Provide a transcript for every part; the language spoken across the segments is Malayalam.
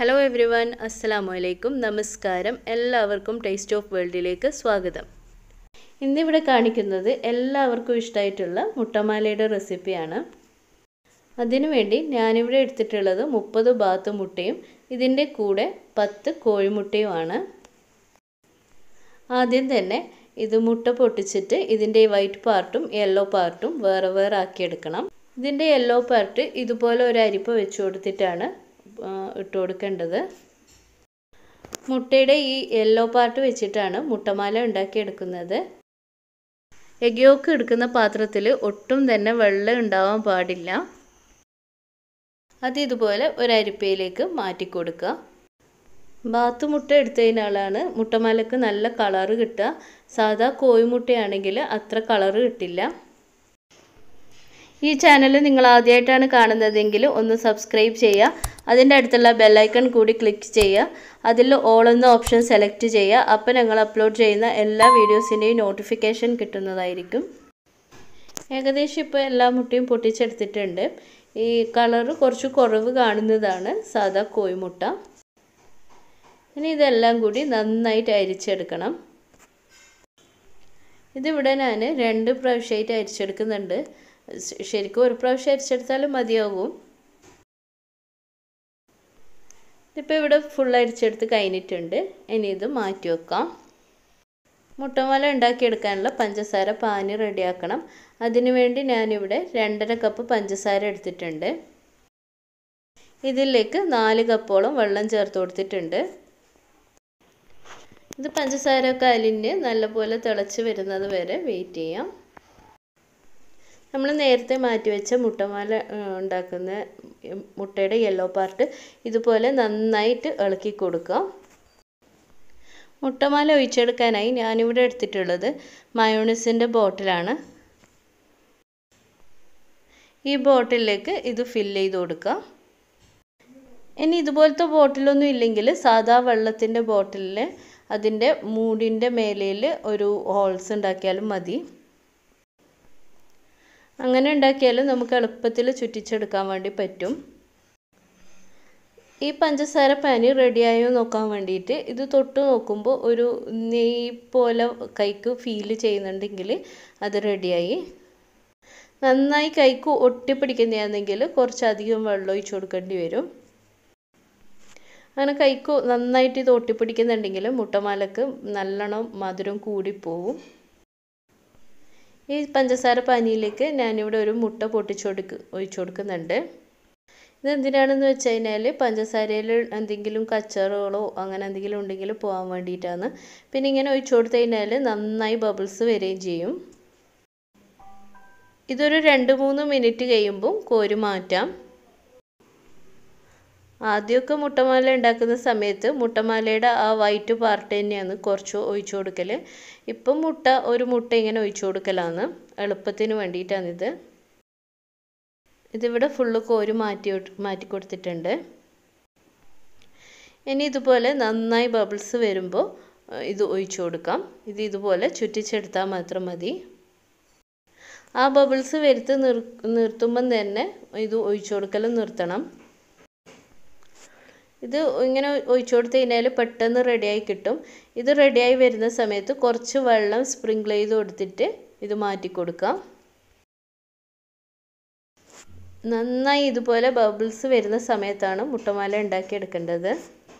ഹലോ എവ്രി വൺ അസ്സലാമു അലൈക്കും നമസ്കാരം എല്ലാവർക്കും ടേസ്റ്റ് ഓഫ് വേൾഡിലേക്ക് സ്വാഗതം ഇന്നിവിടെ കാണിക്കുന്നത് എല്ലാവർക്കും ഇഷ്ടമായിട്ടുള്ള മുട്ടമാലയുടെ റെസിപ്പിയാണ് അതിനുവേണ്ടി ഞാനിവിടെ എടുത്തിട്ടുള്ളത് മുപ്പത് ബാത്ത് മുട്ടയും ഇതിൻ്റെ കൂടെ പത്ത് കോഴിമുട്ടയുമാണ് ആദ്യം തന്നെ ഇത് മുട്ട പൊട്ടിച്ചിട്ട് ഇതിൻ്റെ വൈറ്റ് പാർട്ടും യെല്ലോ പാർട്ടും വേറെ വേറെ ആക്കിയെടുക്കണം ഇതിൻ്റെ യെല്ലോ പാർട്ട് ഇതുപോലെ ഒരു അരിപ്പ വെച്ച് കൊടുത്തിട്ടാണ് ഇട്ട് കൊടുക്കേണ്ടത് മുട്ടയുടെ ഈ യെല്ലോ പാർട്ട് വെച്ചിട്ടാണ് മുട്ടമാല ഉണ്ടാക്കിയെടുക്കുന്നത് എഗ് യോക്ക് എടുക്കുന്ന പാത്രത്തിൽ ഒട്ടും തന്നെ വെള്ളം ഉണ്ടാവാൻ പാടില്ല അത് ഇതുപോലെ ഒരു അരിപ്പയിലേക്ക് മാറ്റി കൊടുക്കുക ബാത്ത് മുട്ട എടുത്തതിനാലാണ് മുട്ടമാലക്ക് നല്ല കളറ് കിട്ടുക സാധാ കോഴിമുട്ടയാണെങ്കിൽ അത്ര കളറ് കിട്ടില്ല ഈ ചാനൽ നിങ്ങൾ ആദ്യമായിട്ടാണ് കാണുന്നതെങ്കിൽ ഒന്ന് സബ്സ്ക്രൈബ് ചെയ്യുക അതിൻ്റെ അടുത്തുള്ള ബെല്ലൈക്കൺ കൂടി ക്ലിക്ക് ചെയ്യുക അതിൽ ഓൾ എന്ന ഓപ്ഷൻ സെലക്ട് ചെയ്യുക അപ്പോൾ ഞങ്ങൾ അപ്ലോഡ് ചെയ്യുന്ന എല്ലാ വീഡിയോസിൻ്റെയും നോട്ടിഫിക്കേഷൻ കിട്ടുന്നതായിരിക്കും ഏകദേശം ഇപ്പോൾ എല്ലാ മുട്ടയും പൊട്ടിച്ചെടുത്തിട്ടുണ്ട് ഈ കളറ് കുറച്ച് കുറവ് കാണുന്നതാണ് സാധാ കോഴിമുട്ട ഇനി ഇതെല്ലാം കൂടി നന്നായിട്ട് അരിച്ചെടുക്കണം ഇതിവിടെ ഞാൻ രണ്ട് പ്രാവശ്യമായിട്ട് അരിച്ചെടുക്കുന്നുണ്ട് ശരിക്കും ഒരു പ്രാവശ്യം അരിച്ചെടുത്താലും മതിയാകും ഇതിപ്പോൾ ഇവിടെ ഫുൾ അരിച്ചെടുത്ത് കഴിഞ്ഞിട്ടുണ്ട് ഇനി ഇത് മാറ്റി വെക്കാം മുട്ടമാല ഉണ്ടാക്കിയെടുക്കാനുള്ള പഞ്ചസാര പാനി റെഡിയാക്കണം അതിനുവേണ്ടി ഞാനിവിടെ രണ്ടര കപ്പ് പഞ്ചസാര എടുത്തിട്ടുണ്ട് ഇതിലേക്ക് നാല് കപ്പോളം വെള്ളം ചേർത്ത് കൊടുത്തിട്ടുണ്ട് ഇത് പഞ്ചസാര ഒക്കെ അലിഞ്ഞ് നല്ലപോലെ തിളച്ച് വരുന്നത് വരെ വെയിറ്റ് ചെയ്യാം നമ്മൾ നേരത്തെ മാറ്റി വെച്ച മുട്ടമാല ഉണ്ടാക്കുന്ന മുട്ടയുടെ യെല്ലോ പാർട്ട് ഇതുപോലെ നന്നായിട്ട് ഇളക്കി കൊടുക്കുക മുട്ടമാല ഒഴിച്ചെടുക്കാനായി ഞാനിവിടെ എടുത്തിട്ടുള്ളത് മയോണിസിൻ്റെ ബോട്ടിലാണ് ഈ ബോട്ടിലേക്ക് ഇത് ഫില്ല് ചെയ്ത് കൊടുക്കുക ഇനി ഇതുപോലത്തെ ബോട്ടിലൊന്നും ഇല്ലെങ്കിൽ സാധാ വെള്ളത്തിൻ്റെ ബോട്ടിലിൽ അതിൻ്റെ മൂടിൻ്റെ മേലയിൽ ഒരു ഹോൾസ് ഉണ്ടാക്കിയാലും മതി അങ്ങനെ ഉണ്ടാക്കിയാലും നമുക്ക് എളുപ്പത്തിൽ ചുറ്റിച്ചെടുക്കാൻ വേണ്ടി പറ്റും ഈ പഞ്ചസാര പാനി റെഡിയായോ നോക്കാൻ വേണ്ടിയിട്ട് ഇത് തൊട്ട് നോക്കുമ്പോൾ ഒരു നെയ് പോലെ കൈക്ക് ഫീൽ ചെയ്യുന്നുണ്ടെങ്കിൽ അത് റെഡിയായി നന്നായി കൈക്ക് ഒട്ടിപ്പിടിക്കുന്നതാണെങ്കിൽ കുറച്ചധികം വെള്ളം ഒഴിച്ചു കൊടുക്കേണ്ടി വരും അങ്ങനെ കൈക്ക് നന്നായിട്ട് ഇത് ഒട്ടിപ്പിടിക്കുന്നുണ്ടെങ്കിൽ മുട്ടമാലക്ക് നല്ലോണം മധുരം കൂടിപ്പോവും ഈ പഞ്ചസാര പാനിയിലേക്ക് ഞാനിവിടെ ഒരു മുട്ട പൊട്ടിച്ചൊടുക്ക് ഒഴിച്ചു കൊടുക്കുന്നുണ്ട് ഇത് എന്തിനാണെന്ന് വെച്ച് കഴിഞ്ഞാൽ പഞ്ചസാരയിൽ എന്തെങ്കിലും കച്ചറുകളോ അങ്ങനെ എന്തെങ്കിലും ഉണ്ടെങ്കിൽ പോകാൻ വേണ്ടിയിട്ടാണ് പിന്നെ ഇങ്ങനെ ഒഴിച്ചു കൊടുത്തു കഴിഞ്ഞാൽ നന്നായി ബബിൾസ് വരികയും ചെയ്യും ഇതൊരു രണ്ട് മൂന്ന് മിനിറ്റ് കഴിയുമ്പം കോരി മാറ്റാം ആദ്യമൊക്കെ മുട്ടമാല ഉണ്ടാക്കുന്ന സമയത്ത് മുട്ടമാലയുടെ ആ വൈറ്റ് പാർട്ട് തന്നെയാണ് കുറച്ച് ഒഴിച്ചു കൊടുക്കൽ ഇപ്പം മുട്ട ഒരു മുട്ട ഇങ്ങനെ ഒഴിച്ചു കൊടുക്കലാണ് എളുപ്പത്തിന് വേണ്ടിയിട്ടാണിത് ഇതിവിടെ ഫുള്ള് കോരി മാറ്റി മാറ്റി കൊടുത്തിട്ടുണ്ട് ഇനി ഇതുപോലെ നന്നായി ബബിൾസ് വരുമ്പോൾ ഇത് ഒഴിച്ചു കൊടുക്കാം ഇത് ഇതുപോലെ ചുറ്റിച്ചെടുത്താൽ മാത്രം മതി ആ ബബിൾസ് വരുത്ത് നിർ നിർത്തുമ്പം തന്നെ ഇത് ഒഴിച്ചു കൊടുക്കൽ നിർത്തണം ഇത് ഇങ്ങനെ ഒഴിച്ചു കൊടുത്തു കഴിഞ്ഞാൽ പെട്ടെന്ന് റെഡിയായി കിട്ടും ഇത് റെഡിയായി വരുന്ന സമയത്ത് കുറച്ച് വെള്ളം സ്പ്രിങ്കിൾ ചെയ്ത് കൊടുത്തിട്ട് ഇത് മാറ്റി കൊടുക്കാം നന്നായി ഇതുപോലെ ബബിൾസ് വരുന്ന സമയത്താണ് മുട്ടമാല ഉണ്ടാക്കിയെടുക്കേണ്ടത്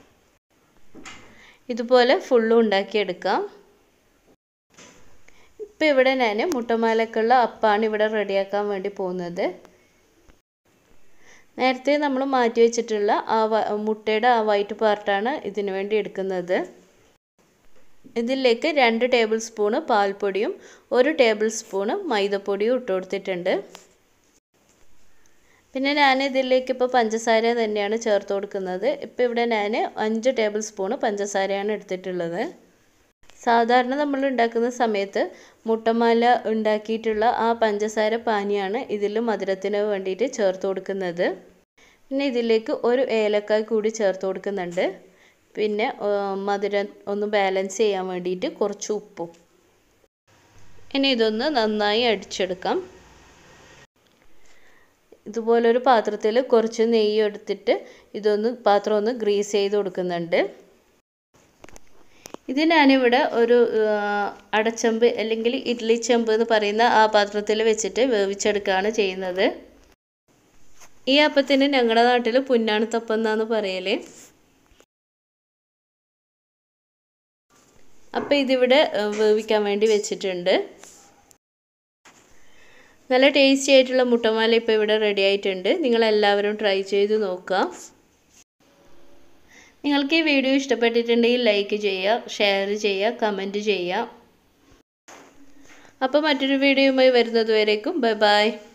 ഇതുപോലെ ഫുള്ളും ഉണ്ടാക്കിയെടുക്കാം ഇപ്പം ഇവിടെ ഞാൻ മുട്ടമാലക്കുള്ള അപ്പാണ് ഇവിടെ റെഡിയാക്കാൻ വേണ്ടി പോകുന്നത് നേരത്തെ നമ്മൾ മാറ്റി വെച്ചിട്ടുള്ള ആ മുട്ടയുടെ ആ വൈറ്റ് പാർട്ടാണ് ഇതിനു വേണ്ടി എടുക്കുന്നത് ഇതിലേക്ക് രണ്ട് ടേബിൾ സ്പൂണ് പാൽപ്പൊടിയും ഒരു ടേബിൾ സ്പൂണ് മൈദപ്പൊടിയും ഇട്ട് കൊടുത്തിട്ടുണ്ട് പിന്നെ ഞാൻ ഇതിലേക്ക് ഇപ്പോൾ പഞ്ചസാര തന്നെയാണ് ചേർത്ത് കൊടുക്കുന്നത് ഇപ്പോൾ ഇവിടെ ഞാൻ അഞ്ച് ടേബിൾ സ്പൂണ് പഞ്ചസാരയാണ് എടുത്തിട്ടുള്ളത് സാധാരണ നമ്മൾ ഉണ്ടാക്കുന്ന സമയത്ത് മുട്ടമാല ഉണ്ടാക്കിയിട്ടുള്ള ആ പഞ്ചസാര പാനിയാണ് ഇതിൽ മധുരത്തിന് വേണ്ടിയിട്ട് ചേർത്ത് കൊടുക്കുന്നത് പിന്നെ ഇതിലേക്ക് ഒരു ഏലക്കായ് കൂടി ചേർത്ത് കൊടുക്കുന്നുണ്ട് പിന്നെ മധുരം ഒന്ന് ബാലൻസ് ചെയ്യാൻ വേണ്ടിയിട്ട് കുറച്ച് ഉപ്പും ഇനി ഇതൊന്ന് നന്നായി അടിച്ചെടുക്കാം ഇതുപോലൊരു പാത്രത്തിൽ കുറച്ച് നെയ്യ് എടുത്തിട്ട് ഇതൊന്ന് പാത്രം ഒന്ന് ഗ്രീസ് ചെയ്ത് കൊടുക്കുന്നുണ്ട് ഇത് ഞാനിവിടെ ഒരു അടച്ചമ്പ് അല്ലെങ്കിൽ ഇഡ്ഡലി ചെമ്പ് എന്ന് പറയുന്ന ആ പാത്രത്തിൽ വെച്ചിട്ട് വേവിച്ചെടുക്കുകയാണ് ചെയ്യുന്നത് ഈ അപ്പത്തിന് ഞങ്ങളുടെ നാട്ടിൽ പുന്നാണിത്തപ്പം എന്നാണ് പറയല് അപ്പം ഇതിവിടെ വേവിക്കാൻ വേണ്ടി വെച്ചിട്ടുണ്ട് നല്ല ടേസ്റ്റി ആയിട്ടുള്ള മുട്ടമാല ഇപ്പോൾ ഇവിടെ റെഡി ആയിട്ടുണ്ട് നിങ്ങളെല്ലാവരും ട്രൈ ചെയ്ത് നോക്കുക നിങ്ങൾക്ക് ഈ വീഡിയോ ഇഷ്ടപ്പെട്ടിട്ടുണ്ടെങ്കിൽ ലൈക്ക് ചെയ്യുക ഷെയർ ചെയ്യുക കമൻറ്റ് ചെയ്യുക അപ്പോൾ മറ്റൊരു വീഡിയോയുമായി വരുന്നത് വരേക്കും ബൈ ബൈ